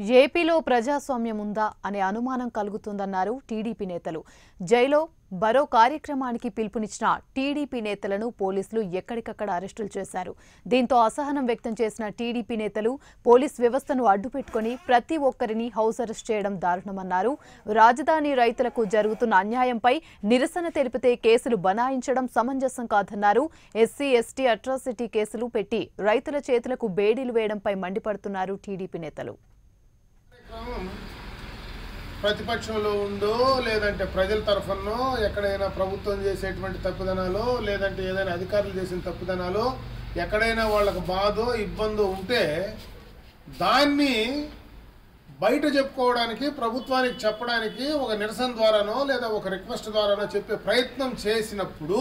ఏపీలో ప్రజాస్వామ్యం ఉందా అనే అనుమానం కలుగుతుందన్నారు టీడీపీ నేతలు జైలో బరో కార్యక్రమానికి పిలుపునిచ్చిన టీడీపీ నేతలను పోలీసులు ఎక్కడికక్కడ అరెస్టులు చేశారు దీంతో అసహనం వ్యక్తం చేసిన టీడీపీ నేతలు పోలీస్ వ్యవస్థను అడ్డుపెట్టుకుని ప్రతి ఒక్కరిని హౌస్ అరెస్ట్ చేయడం దారుణమన్నారు రాజధాని రైతులకు జరుగుతున్న అన్యాయంపై నిరసన తెలిపితే కేసులు బనాయించడం సమంజసం కాదన్నారు ఎస్సీ ఎస్టీ అట్రాసిటీ కేసులు పెట్టి రైతుల చేతులకు బేడీలు వేయడంపై మండిపడుతున్నారు టీడీపీ నేతలు కార్యక్రమం ప్రతిపక్షంలో ఉందో లేదంటే ప్రజల తరఫునో ఎక్కడైనా ప్రభుత్వం చేసేటువంటి తప్పిదనాలో లేదంటే ఏదైనా అధికారులు చేసిన తప్పిదనాలో ఎక్కడైనా వాళ్ళకు బాధో ఇబ్బందో ఉంటే దాన్ని బయట చెప్పుకోవడానికి ప్రభుత్వానికి చెప్పడానికి ఒక నిరసన ద్వారానో లేదా ఒక రిక్వెస్ట్ ద్వారానో చెప్పే ప్రయత్నం చేసినప్పుడు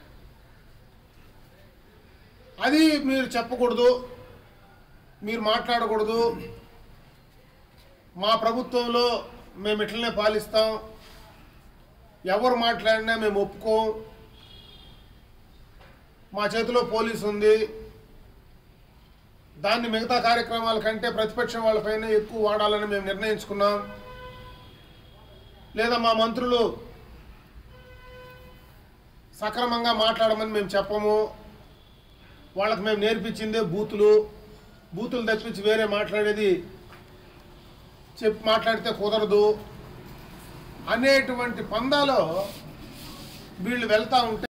అది మీరు చెప్పకూడదు మీరు మాట్లాడకూడదు మా ప్రభుత్వంలో మేము ఇట్లనే పాలిస్తాం ఎవరు మాట్లాడినా మేము ఒప్పుకోం మా చేతిలో పోలీసు ఉంది దాన్ని మిగతా కార్యక్రమాల కంటే ప్రతిపక్షం వాళ్ళపైన ఎక్కువ వాడాలని మేము నిర్ణయించుకున్నాం లేదా మా మంత్రులు సక్రమంగా మాట్లాడమని మేము చెప్పము వాళ్ళకి మేము నేర్పించిందే బూతులు బూతులు తప్పించి వేరే మాట్లాడేది చెప్పి మాట్లాడితే కుదరదు అనేటువంటి పందాలో వీళ్ళు వెళ్తా ఉంటే